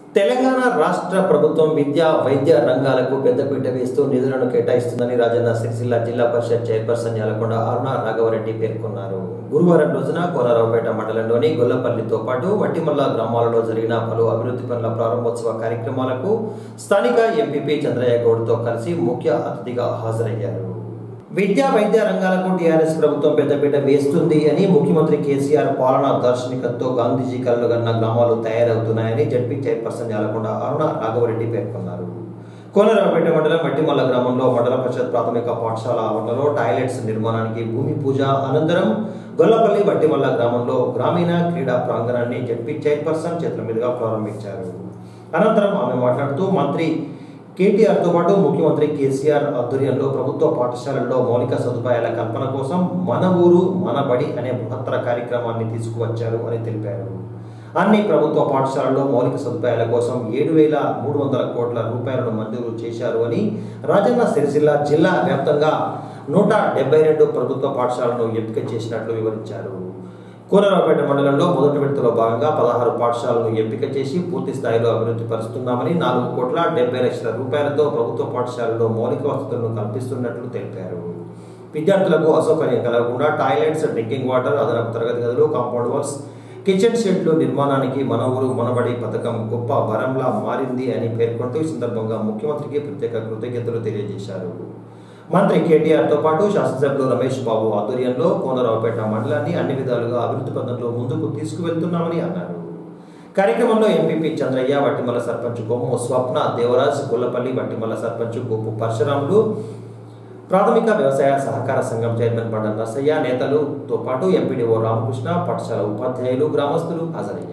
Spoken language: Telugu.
తెలంగాణ రాష్ట్ర ప్రభుత్వం విద్యా వైద్య రంగాలకు పెద్దపీట వేస్తూ నిధులను కేటాయిస్తుందని రాజన్న సిరిసిల్ల జిల్లా పరిషత్ చైర్పర్సన్ యాలకొండ అరుణ రాఘవరెడ్డి పేర్కొన్నారు గురువారం రోజున కోనరావుపేట మండలంలోని గొల్లపల్లితో పాటు వట్టిమల్ల గ్రామాలలో జరిగిన పలు అభివృద్ధి పనుల ప్రారంభోత్సవ కార్యక్రమాలకు స్థానిక ఎంపీపీ చంద్రయ్య గౌడ్తో కలిసి ముఖ్య అతిథిగా హాజరయ్యారు విద్యా వైద్య రంగాలకు టీఆర్ఎస్ ప్రభుత్వం పెద్దపీట వేస్తుంది అని ముఖ్యమంత్రి కేసీఆర్ పాలనా దార్శనికతతో గాంధీజీ కలలు గన్న గ్రామాలు తయారవుతున్నాయని జడ్పీ చైర్పర్సన్ యాలకొండ అరుణ రాఘవరెడ్డి పేర్కొన్నారు కోనరావుపేట మండలం మట్టిమల్ల గ్రామంలో మండల పరిషత్ ప్రాథమిక పాఠశాల ఆవరణలో టాయిలెట్స్ నిర్మాణానికి భూమి పూజ అనంతరం గొల్లపల్లి వట్టిమల్ల గ్రామంలో గ్రామీణ క్రీడా ప్రాంగణాన్ని జడ్పీ చైర్పర్సన్ చేతుల మీదుగా ప్రారంభించారు అనంతరం ఆమె మాట్లాడుతూ మంత్రి కేటీఆర్తో పాటు ముఖ్యమంత్రి కేసీఆర్ ఆధ్వర్యంలో ప్రభుత్వ పాఠశాలల్లో మౌలిక సదుపాయాల కల్పన కోసం మన ఊరు మన బడి అనే బృహత్తర కార్యక్రమాన్ని తీసుకువచ్చారు అని తెలిపారు అన్ని ప్రభుత్వ పాఠశాలల్లో మౌలిక సదుపాయాల కోసం ఏడు వేల మూడు వందల కోట్ల రూపాయలను మంజూరు చేశారు అని రాజన్న సిరిసిల్ల జిల్లా వ్యాప్తంగా నూట డెబ్బై రెండు ప్రభుత్వ పాఠశాలను ఎంపిక చేసినట్లు వివరించారు కూనరావుపేట మండలంలో మొదటి విడతలో భాగంగా పదహారు పాఠశాలను ఎంపిక చేసి పూర్తి స్థాయిలో అభివృద్ధి పరుస్తున్నామని నాలుగు కోట్ల డెబ్బై లక్షల రూపాయలతో ప్రభుత్వ పాఠశాలలో మౌలిక వసతులను కల్పిస్తున్నట్లు తెలిపారు విద్యార్థులకు అసౌకర్యం కలగకుండా టాయిలెట్స్ డ్రింకింగ్ వాటర్ అదనపు తరగతి గదులు కాంపౌండ్ వాల్స్ కిచెన్ షెడ్లు నిర్మాణానికి మన ఊరు మనబడి పథకం గొప్ప వరంలా మారింది అని పేర్కొంటూ ఈ సందర్భంగా ముఖ్యమంత్రికి ప్రత్యేక కృతజ్ఞతలు తెలియజేశారు మంత్రి కేటీఆర్తో పాటు శాసనసభ్యులు రమేష్ బాబు ఆధ్వర్యంలో కోనరావుపేట మండలాన్ని అన్ని విధాలుగా అభివృద్ధి పథంలో ముందుకు తీసుకువెళ్తున్నామని అన్నారు కార్యక్రమంలో ఎంపీపీ చంద్రయ్య వట్టిమల సర్పంచ్ గోము స్వప్న దేవరాజ్ గొల్లపల్లి వట్టిమల సర్పంచ్ గోపు పరశురాములు ప్రాథమిక వ్యవసాయ సహకార సంఘం చైర్మన్ బండ నర్సయ్య నేతలుతో పాటు ఎంపీడీఓ రామకృష్ణ పాఠశాల ఉపాధ్యాయులు గ్రామస్తులు హాజరయ్యారు